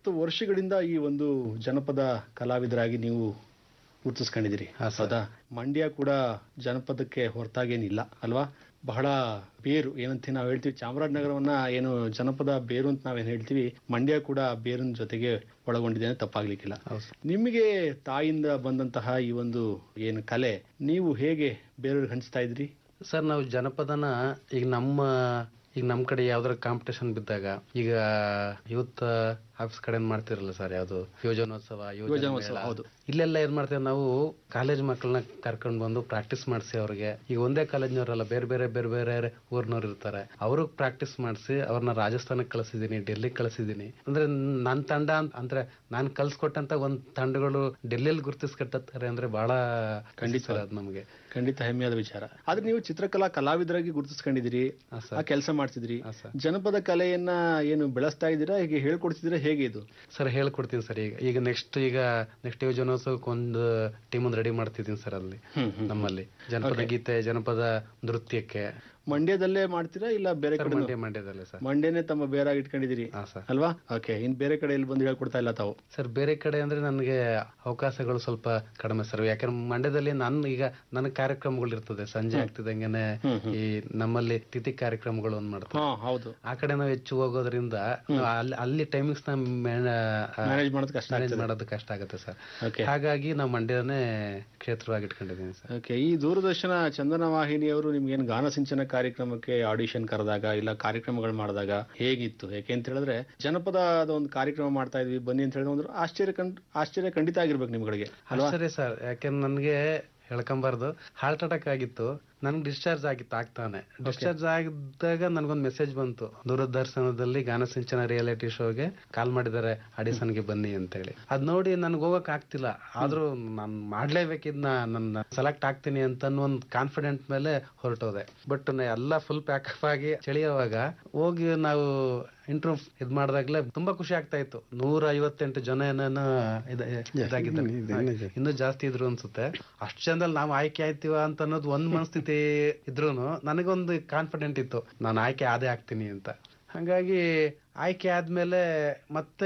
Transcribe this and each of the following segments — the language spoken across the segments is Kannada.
ನಲವತ್ತು ವರ್ಷಗಳಿಂದ ಈ ಒಂದು ಜನಪದ ಕಲಾವಿದರಾಗಿ ನೀವು ಗುರುತಿಸ್ಕೊಂಡಿದ್ದೀರಿ ಹಾ, ಸರ್. ಹೌದಾ ಮಂಡ್ಯ ಕೂಡ ಜನಪದಕ್ಕೆ ಹೊರತಾಗೇನಿಲ್ಲ ಅಲ್ವಾ ಬಹಳ ಬೇರು ಏನಂತ ನಾವು ಹೇಳ್ತೀವಿ ಚಾಮರಾಜನಗರವನ್ನ ಏನು ಜನಪದ ಬೇರು ಅಂತ ನಾವೇನು ಹೇಳ್ತೀವಿ ಮಂಡ್ಯ ಕೂಡ ಬೇರಿನ ಜೊತೆಗೆ ಒಳಗೊಂಡಿದೆ ಅಂತ ತಪ್ಪಾಗ್ಲಿಕ್ಕಿಲ್ಲ ಹೌದು ನಿಮಗೆ ತಾಯಿಯಿಂದ ಬಂದಂತಹ ಈ ಒಂದು ಏನು ಕಲೆ ನೀವು ಹೇಗೆ ಬೇರೆಯವ್ರಿಗೆ ಹಂಚ್ತಾ ಇದ್ರಿ ಸರ್ ನಾವು ಜನಪದನ ಈಗ ನಮ್ಮ ಈಗ ನಮ್ಮ ಕಡೆ ಯಾವ್ದಾರ ಕಾಂಪಿಟೇಷನ್ ಬಿದ್ದಾಗ ಈಗ ಯೂತ್ ಆಫೀಸ್ ಕಡೆ ಮಾಡ್ತಿರಲ್ಲ ಸರ್ ಯಾವ್ದು ಯೋಜನೋತ್ಸವ ಯೋಜನಾ ಯೋಜನೋತ್ಸವ, ಮೇಳ. ಹೌದು. ಇಲ್ಲೆಲ್ಲ ಏನ್ ಮಾಡ್ತೇವೆ ನಾವು ಕಾಲೇಜ್ ಮಕ್ಕಳನ್ನ ಕರ್ಕೊಂಡ್ ಬಂದು ಪ್ರಾಕ್ಟೀಸ್ ಮಾಡಿಸಿ ಅವ್ರಿಗೆ ಈಗ ಒಂದೇ ಕಾಲೇಜ್ನವರಲ್ಲ ಬೇರೆ ಬೇರೆ ಬೇರೆ ಬೇರೆ ಊರ್ನವ್ರು ಇರ್ತಾರೆ ಅವ್ರಿಗೆ ಪ್ರಾಕ್ಟೀಸ್ ಮಾಡಿಸಿ ಅವ್ರನ್ನ ರಾಜಸ್ಥಾನಕ್ಕೆ ಕಳಿಸಿದೀನಿ ಡೆಲ್ಲಿಗೆ ಕಳಿಸಿದೀನಿ ಅಂದ್ರೆ ನನ್ನ ತಂಡ ಅಂತ- ಅಂದ್ರೆ ನಾನು ಕಲ್ಸ್ಕೊಟ್ಟಂತ ಒಂದ್ ತಂಡಗಳು ಡೆಲ್ಲಿಯಲ್ಲಿ ಗುರುತಿಸ್ಕೊಟ್ಟತ್ತಾರೆ ಅಂದ್ರೆ ಬಹಳ ಖಂಡಿತ ಅದು ನಮಗೆ ಖಂಡಿತ ಹೆಮ್ಮೆಯಾದ ವಿಚಾರ ಆದ್ರೆ ನೀವು ಚಿತ್ರಕಲಾ ಕಲಾವಿದರಾಗಿ ಗುರುತಿಸ್ಕೊಂಡಿದ್ದೀರಿ ಹಾ, ಆ ಸರ್ ಕೆಲಸ ಮಾಡ್ತಿದ್ರಿ ಹಾ, ಸರ್. ಜನಪದ ಕಲೆಯನ್ನ ಏನು ಬೆಳೆಸ್ತಾ ಇದ್ದೀರಾ ಹೀಗೆ ಹೇಳ್ಕೊಡ್ತಿದ್ದೀರಾ ಹೇಗೆ ಇದು ಸರ್ ಹೇಳ್ಕೊಡ್ತೀನಿ ಸರ್ ಈಗ ಈಗ ನೆಕ್ಸ್ಟ್ ಈಗ ನೆಕ್ಸ್ಟ್ ಯೋಜನೋತ್ಸವಕ್ಕೆ ಒಂದು ಟೀಮ್ ಒಂದು ರೆಡಿ ಮಾಡ್ತಿದ್ದೀನಿ ಸರ್ ಅಲ್ಲಿ ಹ್ಮ್ ಹ್ಮ್ ನಮ್ಮಲ್ಲಿ ಜನಪದ ಗೀತೆ ಜನಪದ ನೃತ್ಯಕ್ಕೆ ಮಂಡ್ಯದಲ್ಲೇ ಮಾಡ್ತೀರಾ ಇಲ್ಲ ಬೇರೆ ಸರ್ ಕಡೆ ಮಂಡ್ಯ ಮಂಡ್ಯದಲ್ಲೇ ಸರ್ ಮಂಡ್ಯನೇ ತಮ್ಮ ಬೇರಾಗಿ ಇಟ್ಕೊಂಡಿದ್ದೀರಿ ಹಾ ಸರ್ ಅಲ್ವಾ ಓಕೆ ಇನ್ ಬೇರೆ ಕಡೆಯಲ್ಲಿ ಬಂದು ಹೇಳ್ಕೊಡ್ತಾ ಇಲ್ಲ ತಾವು ಸರ್ ಬೇರೆ ಕಡೆ ಅಂದ್ರೆ ನನಗೆ ಅವಕಾಶಗಳು ಸ್ವಲ್ಪ ಕಡಿಮೆ ಸರ್ ಯಾಕಂದ್ರೆ ಮಂಡ್ಯದಲ್ಲಿ ನನ್ನ ಈಗ ನನ್ನ ಕಾರ್ಯಕ್ರಮಗಳು ಇರ್ತದೆ ಸಂಜೆ ಆಗ್ತಿದಂಗೆನೆ ಹ್ಮ್, ಹ್ಮ್. ಈ ನಮ್ಮಲ್ಲಿ ತಿಥಿ ಕಾರ್ಯಕ್ರಮಗಳು ಒಂದು ಮಾಡ್ತಾರೆ ಹಾ ಹೌದು ಆ ಕಡೆ ನಾವು ಹೆಚ್ಚು ಹೋಗೋದ್ರಿಂದ ನಾವು ಅಲ್ಲಿ ಅಲ್ಲಿ ಟೈಮಿಂಗ್ಸ್ ನ ಮ್ಯಾನೇಜ್ ಮಾಡೋದು ಕಷ್ಟ ಮ್ಯಾನೇಜ್ ಆಗ್ತದೆ ಮಾಡೋದು ಕಷ್ಟ ಆಗುತ್ತೆ ಸರ್ ಓಕೆ ಹಾಗಾಗಿ ನಾವು ಮಂಡ್ಯನೇ ಕ್ಷೇತ್ರವಾಗಿ ಇಟ್ಕೊಂಡಿದ್ದೀನಿ ಸರ್ ಓಕೆ ಈ ದೂರದರ್ಶನ ಚಂದನ ವಾಹಿನಿಯವರು ನಿಮ್ಗೇನು ಗಾನ ಸಿಂಚನ ಕಾರ್ಯಕ್ರಮಕ್ಕೆ ಆಡಿಷನ್ ಕರೆದಾಗ ಇಲ್ಲ ಕಾರ್ಯಕ್ರಮಗಳು ಮಾಡಿದಾಗ ಹೇಗಿತ್ತು ಯಾಕೆ ಅಂತ ಹೇಳಿದ್ರೆ ಜನಪದದ ಒಂದು ಕಾರ್ಯಕ್ರಮ ಮಾಡ್ತಾ ಇದ್ವಿ ಬನ್ನಿ ಅಂತ ಹೇಳಿದ್ರೆ ಒಂದು ಆಶ್ಚರ್ಯ ಕಂಡ್ ಆಶ್ಚರ್ಯ ಖಂಡಿತ ಆಗಿರ್ಬೇಕು ನಿಮ್ಗಳಿಗೆ ಅಲ್ವಾ ಸರಿ ಸರ್ ಯಾಕೆಂದ್ರೆ ನನಗೆ ಹೇಳ್ಕೊಂಬಾರ್ದು ಹಾರ್ಟ್ ಅಟ್ಯಾಕ್ ಆಗಿತ್ತು ನನ್ಗೆ ಡಿಸ್ಚಾರ್ಜ್ ಆಗಿತ್ತು ಆಗ್ತಾನೆ ಡಿಸ್ಚಾರ್ಜ್ ಆಗಿದ್ದಾಗ ನನ್ಗೊಂದು ಮೆಸೇಜ್ ಬಂತು ದೂರದರ್ಶನದಲ್ಲಿ ಗಾನ ಸಿಂಚನ ರಿಯಾಲಿಟಿ ಶೋಗೆ ಕಾಲ್ ಮಾಡಿದ್ದಾರೆ ಆಡಿಷನ್ಗೆ ಬನ್ನಿ ಅಂತ ಹೇಳಿ ಅದ್ ನೋಡಿ ನನ್ಗೆ ಹೋಗಕ್ ಆಗ್ತಿಲ್ಲ ಆದ್ರೂ ನಾನು ಮಾಡ್ಲೇಬೇಕಿದ್ನ ನನ್ನ ಸೆಲೆಕ್ಟ್ ಆಗ್ತೀನಿ ಅಂತ ಒಂದು ಕಾನ್ಫಿಡೆಂಟ್ ಮೇಲೆ ಹೊರಟೋದೆ ಬಟ್ ಎಲ್ಲ ಫುಲ್ ಪ್ಯಾಕಪ್ ಆಗಿ ಚಳಿಯುವಾಗ ಹೋಗಿ ನಾವು ಇಂಟರ್ವ್ಯೂ ಇದ್ ಮಾಡಿದಾಗ್ಲೇ ತುಂಬಾ ಖುಷಿ ಆಗ್ತಾ ಇತ್ತು ನೂರ ಐವತ್ತೆಂಟು ಜನ ಏನೇನೋ ಇದ- ಇದಾಗಿದ್ದಾರೆ ಇನ್ನೂ ಜಾಸ್ತಿ ಇದ್ರು ಅನ್ಸುತ್ತೆ ಅಷ್ಟ್ ಜನದಲ್ಲಿ ನಾವು ಆಯ್ಕೆ ಆಯ್ತೀವ ಅಂತ ಅನ್ನೋದು ಒಂದ್ ಮನಸ್ಥಿತಿ ಇದ್ರೂನು ನನಗೊಂದು ಕಾನ್ಫಿಡೆಂಟ್ ಇತ್ತು ನಾನು ಆಯ್ಕೆ ಆದೇ ಆಗ್ತೀನಿ ಅಂತ ಹಂಗಾಗಿ ಆಯ್ಕೆ ಆದ್ಮೇಲೆ ಮತ್ತೆ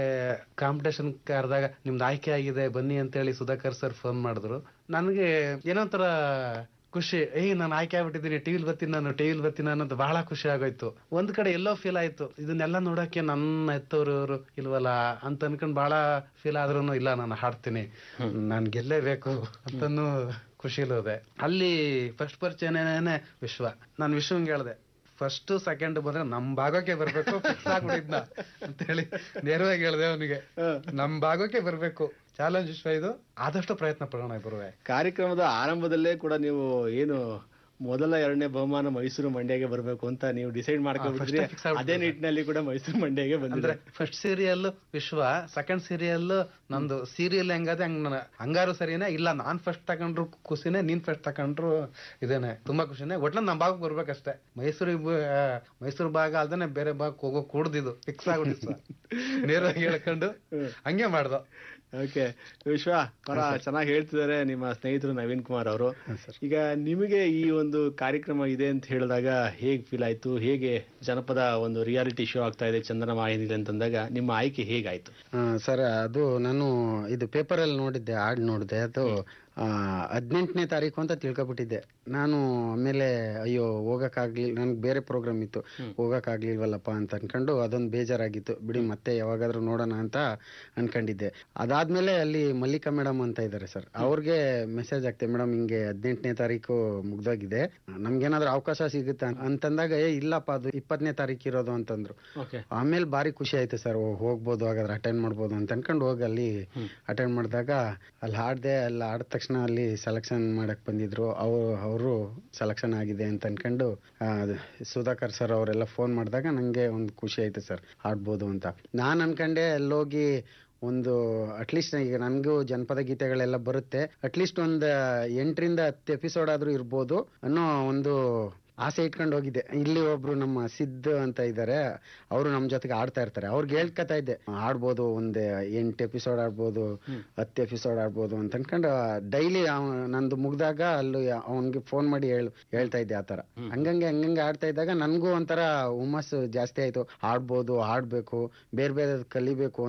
ಕಾಂಪಿಟೇಷನ್ ಕರೆದಾಗ ನಿಮ್ದು ಆಯ್ಕೆ ಆಗಿದೆ ಬನ್ನಿ ಅಂತೇಳಿ ಸುಧಾಕರ್ ಸರ್ ಫೋನ್ ಮಾಡಿದ್ರು ನನಗೆ ಏನೋ ಒಂಥರ ಖುಷಿ ಏಯ್ ನಾನು ಆಯ್ಕೆ ಆಗ್ಬಿಟ್ಟಿದ್ದೀನಿ ಟಿವಿಲ್ ಬರ್ತೀನಿ ನಾನು ಟಿವಿಲ್ ಬರ್ತೀನಿ ಅನ್ನೋದು ಬಹಳ ಖುಷಿ ಆಗೋಯ್ತು ಒಂದ್ ಕಡೆ ಎಲ್ಲೋ ಫೀಲ್ ಆಯ್ತು ಇದನ್ನೆಲ್ಲ ನೋಡಕ್ಕೆ ನನ್ನ ಎತ್ತವ್ರು ಇವ್ರು ಇಲ್ವಲ್ಲ ಅಂತ ಅನ್ಕೊಂಡ್ ಬಹಳ ಫೀಲ್ ಆದ್ರೂ ಇಲ್ಲ ನಾನು ಹಾಡ್ತೀನಿ ನಾನ್ ಗೆಲ್ಲೇಬೇಕು ಅಂತನೂ ಖುಷಿಲ್ ಹೋದೆ ಅಲ್ಲಿ ಫಸ್ಟ್ ಪರಿಚಯನೇ ವಿಶ್ವ ನಾನು ವಿಶ್ವಂಗೆ ಹೇಳ್ದೆ ಫಸ್ಟ್ ಸೆಕೆಂಡ್ ಬಂದ್ರೆ ನಮ್ ಭಾಗಕ್ಕೆ ಬರ್ಬೇಕು ಫಿಕ್ಸ್ ಆಗ್ಬಿಟ್ಟಿದ್ನ ಅಂತ ಹೇಳಿ ನೇರವಾಗಿ ಹೇಳ್ದೆ ಅವನಿಗೆ ನಮ್ ಭಾಗಕ್ಕೆ ಬರ್ಬೇಕು ಚಾಲೆಂಜ್ ವಿಶ್ವ ಇದು ಆದಷ್ಟು ಪ್ರಯತ್ನ ಪಡೋಣ ಬರುವೆ ಕಾರ್ಯಕ್ರಮದ ಆರಂಭದಲ್ಲೇ ಕೂಡ ನೀವು ಏನು ಮೊದಲ ಎರಡನೇ ಬಹುಮಾನ ಮೈಸೂರು ಮಂಡ್ಯಗೆ ಬರಬೇಕು ಅಂತ ನೀವು ಡಿಸೈಡ್ ಮಾಡ್ಕೊಂಡ್ಬಿಟ್ರಿ first fix ಆಗ್ಬಿಟ್ಟಿದೆ. ಅದೇ ನಿಟ್ಟಿನಲ್ಲಿ ಕೂಡ ಮೈಸೂರು ಮಂಡ್ಯಗೆ ಅಂದ್ರೆ ಬಂದ್ರೆ first serial Vishwa second serial ನಂದು ಸೀರಿಯಲ್ ಹೆಂಗದೆ ಹಂಗ ನನ್ನ ಹಂಗಾರು ಸರಿನೇ ಇಲ್ಲ ನಾನ್ ಫಸ್ಟ್ ತಕೊಂಡ್ರು ಖುಷಿನೇ ನೀನ್ ಫಸ್ಟ್ ತಕೊಂಡ್ರು ಇದೇನೆ ತುಂಬಾ ಖುಷಿನೇ ಒಟ್ಲ ನಮ್ ಭಾಗಕ್ಕೆ ಬರ್ಬೇಕಷ್ಟೇ ಮೈಸೂರಿಗೆ ಬ- ಆ, ಮೈಸೂರು ಭಾಗ ಅಲ್ದೇನೆ ಬೇರೆ ಭಾಗಕ್ಕೆ ಹೋಗೋ ಕೂಡ್ದಿದ್ದು ಫಿಕ್ಸ್ ಆಗ್ಬಿಟ್ಟಿತ್ತು ನೇರವಾಗಿ ಹೇಳ್ಕೊಂಡು ಹಂಗೆ ಮಾಡ್ದು ಓಕೆ ವಿಶ್ವ ಪರ ಚೆನ್ನಾಗಿ ಹೇಳ್ತಿದ್ದಾರೆ ನಿಮ್ಮ ಸ್ನೇಹಿತರು ನವೀನ್ ಕುಮಾರ್ ಅವರು ಈಗ ನಿಮಗೆ ಈ ಒಂದು ಕಾರ್ಯಕ್ರಮ ಇದೆ ಅಂತ ಹೇಳಿದಾಗ ಹೇಗ್ ಫೀಲ್ ಆಯ್ತು ಹೇಗೆ ಜನಪದ ಒಂದು ರಿಯಾಲಿಟಿ ಶೋ ಆಗ್ತಾ ಇದೆ ಚಂದನ ವಾಹಿನಿಲಿ ಅಂತಂದಾಗ ನಿಮ್ಮ ಆಯ್ಕೆ ಹೇಗಾಯ್ತು ಸರ್ ಅದು ನಾನು ಇದು ಪೇಪರಲ್ಲಿ ನೋಡಿದ್ದೆ ಆಡ್ ನೋಡಿದೆ ಅದು ಹದಿನೆಂಟನೇ ತಾರೀಕು ಅಂತ ತಿಳ್ಕೊಬಿಟ್ಟಿದ್ದೆ ನಾನು ಆಮೇಲೆ ಅಯ್ಯೋ ಹೋಗಕ್ಕಾಗ್ಲಿಲ್ಲ ನನ್ಗೆ ಬೇರೆ ಪ್ರೋಗ್ರಾಮ್ ಇತ್ತು ಹೋಗಕ್ಕಾಗ್ಲಿಲ್ವಲ್ಲಪ್ಪ ಅಂತ ಅನ್ಕೊಂಡು ಅದೊಂದು ಬೇಜಾರಾಗಿತ್ತು ಬಿಡಿ ಮತ್ತೆ ಯಾವಾಗಾದ್ರೂ ನೋಡೋಣ ಅಂತ ಅನ್ಕೊಂಡಿದ್ದೆ ಅದಾದ್ಮೇಲೆ ಅಲ್ಲಿ ಮಲ್ಲಿಕಾ ಮೇಡಮ್ ಅಂತ ಇದ್ದಾರೆ ಸರ್ ಅವ್ರಿಗೆ ಮೆಸೇಜ್ ಆಗ್ತದೆ ಮೇಡಮ್ ಹಿಂಗೆ ಹದಿನೆಂಟನೇ ತಾರೀಕು ಮುಗ್ದೋಗಿದೆ ನಮ್ಗೇನಾದ್ರೂ ಅವಕಾಶ ಸಿಗುತ್ತಾ ಅಂತಂದಾಗ ಏ ಇಲ್ಲಪ್ಪ ಅದು ಇಪ್ಪತ್ತನೇ ತಾರೀಕು ಇರೋದು ಅಂತಂದ್ರು ಓಕೆ ಆಮೇಲೆ ಭಾರಿ ಖುಷಿ ಆಯ್ತು ಸರ್ ಹೋಗ್ಬೋದು ಹಾಗಾದ್ರೆ ಅಟೆಂಡ್ ಮಾಡ್ಬೋದು ಅಂತ ಅನ್ಕೊಂಡು ಹೋಗಿ ಅಲ್ಲಿ ಅಟೆಂಡ್ ಮಾಡಿದಾಗ ಅಲ್ಲಿ ಹಾಡ್ದೆ ಅಲ್ಲಿ ಆಡಿದ ತಕ್ಷಣ ಅಲ್ಲಿ ಸೆಲೆಕ್ಷನ್ ಮಾಡಕ್ ಬಂದಿದ್ರು ಅವ್ರು ಅವರು ಸೆಲೆಕ್ಷನ್ ಆಗಿದೆ ಅಂತ ಅನ್ಕೊಂಡು ಆ, ಅದು ಸುಧಾಕರ್ ಸರ್ ಅವರೆಲ್ಲ ಫೋನ್ ಮಾಡಿದಾಗ ನಂಗೆ ಒಂದು ಖುಷಿ ಆಯ್ತು ಸರ್ ಆಡ್ಬೋದು ಅಂತ ನಾನ್ ಅನ್ಕಂಡೆ ಅಲ್ಲೋಗಿ ಒಂದು ಅಟ್ಲೀಸ್ಟ್ ಈಗ ನನಗೂ ಜನಪದ ಗೀತೆಗಳೆಲ್ಲ ಬರುತ್ತೆ ಅಟ್ಲೀಸ್ಟ್ ಒಂದು ಎಂಟರಿಂದ ಹತ್ತು ಎಪಿಸೋಡ್ ಆದ್ರೂ ಇರ್ಬೋದು ಅನ್ನೋ ಒಂದು ಆಸೆ ಇಟ್ಕೊಂಡು ಹೋಗಿದ್ದೆ ಇಲ್ಲಿ ಒಬ್ರು ನಮ್ಮ ಸಿದ್ಧ ಅಂತ ಇದ್ದಾರೆ ಅವರು ನಮ್ಮ ಜೊತೆಗೆ ಆಡ್ತಾ ಇರ್ತಾರೆ ಅವ್ರಿಗೆ ಹೇಳ್ಕತಾ ಇದ್ದೆ ಆಡ್ಬೋದು ಒಂದ್ ಎಂಟು ಎಪಿಸೋಡ್ ಆಡ್ಬೋದು ಹತ್ತು ಎಪಿಸೋಡ್ ಆಡ್ಬೋದು ಅಂತ ಅನ್ಕೊಂಡು ಡೈಲಿ ನಂದು ಮುಗ್ದಾಗ ಅಲ್ಲಿ ಅವನ್ಗೆ ಫೋನ್ ಮಾಡಿ ಹೇಳ್ ಹೇಳ್ತಾ ಇದ್ದೆ ಆತರ ಹಂಗಂಗೆ ಹಂಗಂಗೆ ಆಡ್ತಾ ಇದ್ದಾಗ ನನ್ಗೂ ಒಂಥರ ಹುಮ್ಮಸ್ಸು ಜಾಸ್ತಿ ಆಯ್ತು ಆಡ್ಬೋದು ಆಡ್ಬೇಕು ಬೇರೆ ಬೇರೆ ಕಲಿಬೇಕು